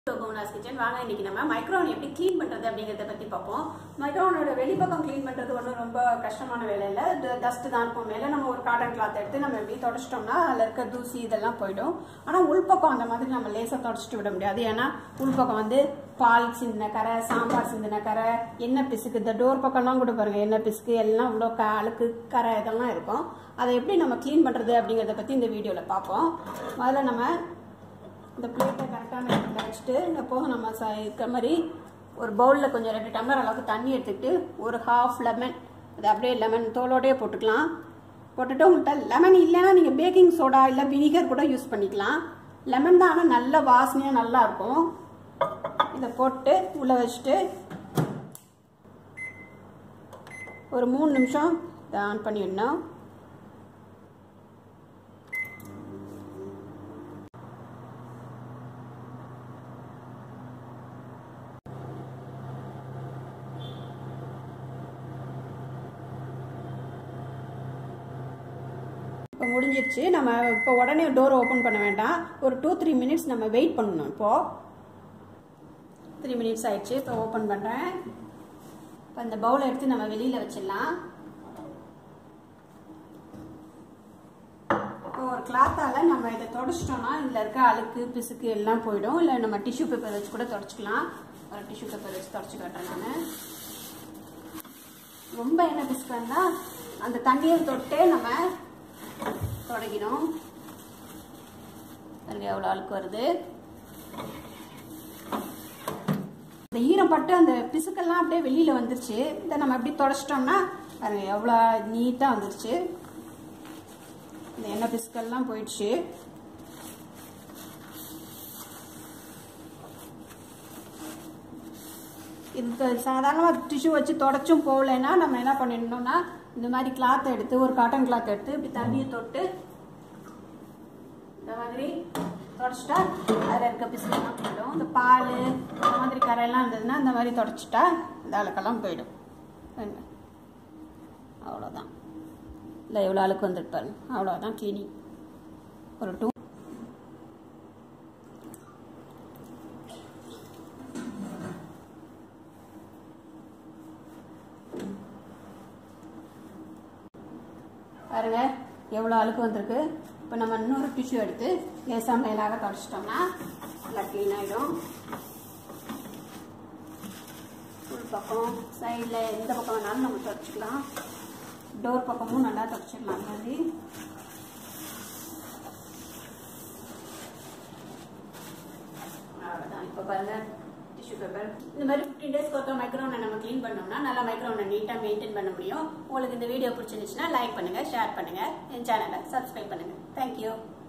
கோனாஸ் kitchen வாங்க இன்னைக்கு நம்ம மைக்ரோன் எப்படி க்ளீன் பண்றது அப்படிங்கறத பத்தி பார்ப்போம் மைக்ரோனோட வெளிப்பக்கம் க்ளீன் பண்றது ஒன்றும் ரொம்ப கஷ்டமான வேலை இல்லை டஸ்ட் தான் இருக்கும் மேலே நம்ம ஒரு காட்டன் கிளாத் எடுத்து நம்ம எப்படி தொடச்சிட்டோம்னா அதில் இருக்க தூசி இதெல்லாம் போயிடும் ஆனால் உள்பக்கம் அந்த மாதிரி நம்ம லேசாக தொடச்சிட்டு விட முடியாது ஏன்னா உள்பக்கம் வந்து பால் சிந்தின கரை சாம்பார் சிந்தின கரை எண்ணெய் பிசுக்கு இந்த டோர் பக்கம்லாம் கூட பாருங்க எண்ணெய் பிசுக்கு எல்லாம் இவ்வளோ க அழுக்கு கரை இதெல்லாம் இருக்கும் அதை எப்படி நம்ம க்ளீன் பண்ணுறது அப்படிங்கிறத பற்றி இந்த வீடியோவில் பார்ப்போம் முதல்ல நம்ம இந்த பிளேட்டை கரெக்டான இடத்துல வச்சுட்டு எப்போது நம்ம ச இருக்கிற மாதிரி ஒரு பவுலில் கொஞ்சம் ரெண்டு டம்ளர் அளவுக்கு தண்ணி எடுத்துக்கிட்டு ஒரு ஹாஃப் லெமன் அது அப்படியே லெமன் தோலோடயே போட்டுக்கலாம் போட்டுட்டு உங்கள்கிட்ட லெமன் இல்லைன்னா நீங்கள் பேக்கிங் சோடா இல்லை வினிகர் கூட யூஸ் பண்ணிக்கலாம் லெமன் தான் ஆனால் நல்ல வாசனையாக நல்லா இருக்கும் இதை போட்டு உள்ளே வச்சுட்டு ஒரு மூணு நிமிஷம் இதை ஆன் பண்ணிடணும் இப்போ முடிஞ்சிருச்சு நம்ம இப்போ உடனே டோர் ஓப்பன் பண்ண வேண்டாம் ஒரு டூ த்ரீ மினிட்ஸ் நம்ம வெயிட் பண்ணணும் இப்போது த்ரீ மினிட்ஸ் ஆயிடுச்சு இப்போ ஓப்பன் பண்ணுறேன் இப்போ இந்த பவுலை எடுத்து நம்ம வெளியில் வச்சிடலாம் இப்போ ஒரு கிளாத்தால் நம்ம இதை தொடச்சிட்டோம்னா இதில் இருக்க அழுக்கு பிசுக்கு எல்லாம் போயிடும் இல்லை நம்ம டிஷ்யூ பேப்பர் வச்சு கூட தொடச்சிக்கலாம் ஒரு டிஷ்யூ பேப்பர் வச்சு தொடச்சி காட்டுறேன் நான் ரொம்ப என்ன பிசுக்கு இருந்தால் அந்த தண்ணியை தொட்டே நம்ம தொடங்கிடும் பாருங்க எவ்வளோ அழுக்கு வருது இந்த ஈரம் பட்டு அந்த பிசுக்கெல்லாம் அப்படியே வெளியில் வந்துருச்சு இதை நம்ம அப்படி தொடச்சிட்டோம்னா பாருங்க எவ்வளோ நீட்டாக வந்துருச்சு இந்த எண்ணெய் பிசுக்கெல்லாம் போயிடுச்சு இதுக்கு சாதாரணமாக டிஷ்யூ வச்சு தொடச்சும் போகலைன்னா நம்ம என்ன பண்ணிடணும்னா இந்த மாதிரி கிளாத்தை எடுத்து ஒரு காட்டன் கிளாத் எடுத்து இப்படி தண்ணியை தொட்டு இந்த மாதிரி தொடச்சிட்டா அதில் இருக்க பிசுலாம் போயிடும் இந்த பால் இந்த மாதிரி கரையெல்லாம் இருந்ததுன்னா இந்த மாதிரி தொடச்சிட்டா இந்த அழுக்கெல்லாம் போயிடும் அவ்வளோதான் இல்லை எவ்வளோ அழுக்கு வந்துட்டு பாருங்க அவ்வளோதான் கிளீனிங் ஒரு டூ பாருங்க எவ்வளோ அழுக்கு வந்திருக்கு இப்போ நம்ம இன்னொரு டிஷ்யூ எடுத்து லேசாக மேலாக தொடச்சிட்டோம்னா நல்லா க்ளீன் ஆகிடும் உள் பக்கம் சைடில் எந்த பக்கம் வேணாலும் நம்ம தொடச்சிக்கலாம் டோர் பக்கமும் நல்லா தொடச்சிடலாம் மாதிரி அவ்வளோதான் இப்போ பாருங்க டிஷ்யூ பேப்பர் இந்த மாதிரி ஃபிஃப்டீன் டேஸ்க்கு ஒருத்தர் மைக்ரோனை நம்ம க்ளீன் பண்ணோம்னா நல்லா மைக்ரோனை நீட்டாக மெயின்டைன் பண்ண முடியும் உங்களுக்கு இந்த வீடியோ பிடிச்சிருந்துச்சுன்னா லைக் பண்ணுங்கள் ஷேர் பண்ணுங்கள் என் சேனலை சப்ஸ்கிரைப் பண்ணுங்கள் தேங்க்யூ